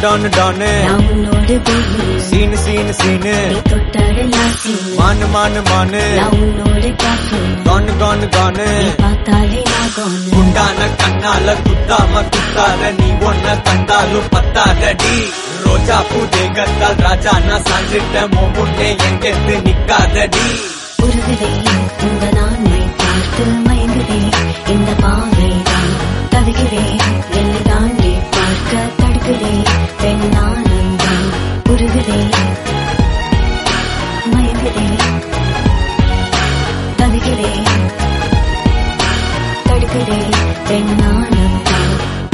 டானு டானு நான் உன்னோடு பூமி சீனு சீனு சீனு நீ தொட்டதெல்லாம் சீனு மானு மானு மானு நான் உன்னோடு caffeine. கானு கானு கானு நீ பார்த்தாலே நான் gone. குண்டான கண்ணால குத்தாம குத்தாத நீ ஒன்ன கண்டாலும் பத்தாதடி ரோஜா பூ தேகத்தால் ராஜா நான் சாஞ்சிட்ட முன்னே எங்கெத்து நிக்காதடி உருகுதே இந்த நான்மை பார்த்து மயங்குதே இந்த பாவைதான் தவிக்கிறே என்னை தாண்டி பார்க்க தடுக்குதே பெண்ணானந்தான் உருகுதே மயங்குதே தவிக்கிறே தடுக்குதே பெண்ணானந்தான்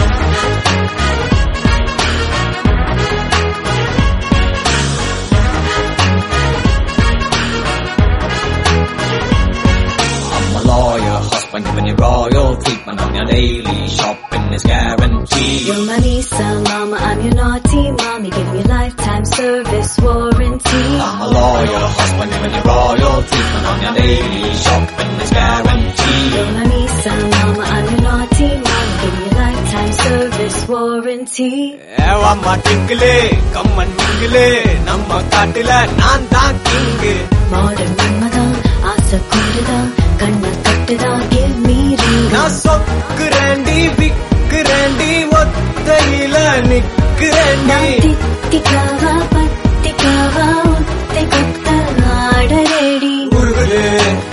I'm a lawyer, husband giving you royal treatment on your daily shopping is guaranteed. You're my Lisa, mama, I'm your naughty mommy. Give me lifetime service warranty. I'm a lawyer, husband giving you royal treatment on your daily shopping is guaranteed. You're my Lisa, mama, I'm your naughty mommy. Give me lifetime service warranty. ஏவாம்மா டிங்கிளே கம்மன் மிங்கிளே நம்ம காட்டுல நான் தான் king modern மன்மதான் ஆசை கூடுதான் கண்ணை தட்டுதான் give me ring. நான் சொக்குறேண்டி விக்குறேண்டி ஒத்தையில நிக்கிறேண்டி நான் தித்திக்காவா பத்திக்காவா உத்தை கொத்த ஆட ரெடி உருகுது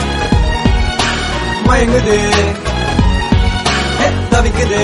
மயங்குது ஏ, தவிக்குது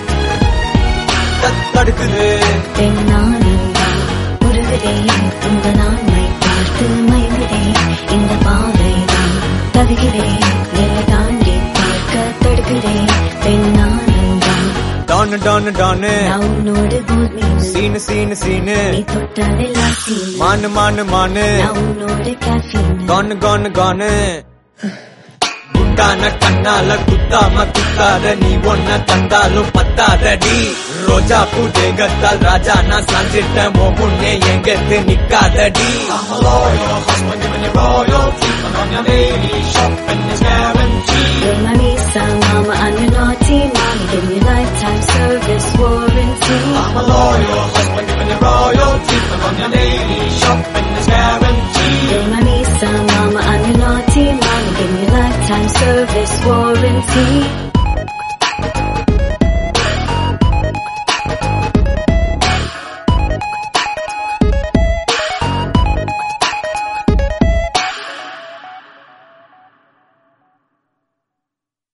தத் தடுக்குது பெண்ணானந்தான் உருகுதே இந்த நான்மை பார்த்து மயங்குதே இந்த பாவைதான் தவிகிறே என்னை தாண்டி பார்க்க தடுக்கிறே பெண்ணானந்தான் டானு டானு டானு நான் உன்னோடு பூமி சீனு சீனு சீனு நீ தொட்டதெல்லாம் சீனு மானு மானு மானு நான் உன்னோடு caffeine. கானு கானு கானு குண்டான கண்ணால குத்தாம குத்தாத நீ ஒன்ன தந்தாலும் பத்தாதடி ரோஜா பூ தேகத்தால் ராஜா நான் சாஞ்சிட்ட முன்னே எங்கத்து நிக்காதடி I'm a lawyer, husband giving you royal treatment on your daily shopping is guaranteed. You're my Lisa, mama, I'm your naughty mommy. Give me lifetime service warranty. I'm a lawyer, husband giving you royal treatment on your daily shopping is guaranteed. You're my Lisa, mama, I'm your naughty mommy. Give me lifetime service warranty.